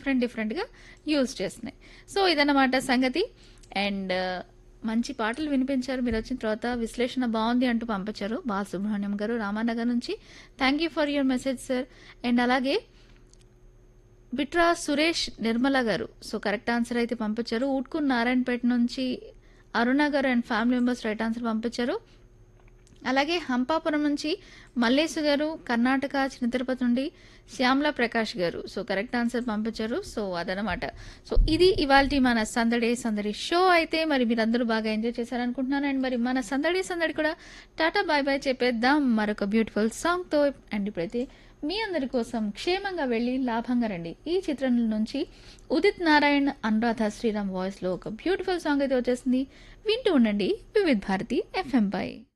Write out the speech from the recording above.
different డిఫరెంట్గా use చేస్తున్నాయి so ఇదన్నమాట సంగతి అండ్ మంచి పాటలు వినిపించారు మీరు వచ్చిన తర్వాత విశ్లేషణ బాగుంది అంటూ పంపించారు బాలసుబ్రహ్మణ్యం గారు రామానగర్ నుంచి thank you for your message sir and అలాగే బిట్రా సురేష్ నిర్మల గారు సో కరెక్ట్ ఆన్సర్ అయితే పంపించారు ఊట్కూర్ నారాయణపేట నుంచి Aruna garu and family members right answer పంపించారు అలాగే హంపాపురం నుంచి మల్లేసు గారు కర్ణాటక చిన్న తిరుపతి నుండి Shyamala Prakash garu so correct answer పంపించారు సో అదనమాట సో ఇది ఇవాళ మన సందడి సందడి షో అయితే మరి మీరందరూ బాగా ఎంజాయ్ చేశారనుకుంటున్నాను అండ్ మరి మన సందడి సందడి కూడా టాటా బాయ్ బాయ్ చెప్పేద్దాం మరొక బ్యూటిఫుల్ సాంగ్తో అండ్ ఇప్పుడైతే మీ అందరి కోసం క్షేమంగా వెళ్ళి లాభంగా రండి ఈ చిత్రం నుంచి ఉదిత్ నారాయణ్ అనురాధ శ్రీరామ్ వాయిస్లో ఒక బ్యూటిఫుల్ సాంగ్ అయితే వచ్చేసింది వింటూ ఉండండి వివిధ్ భారతి ఎఫ్ఎం పై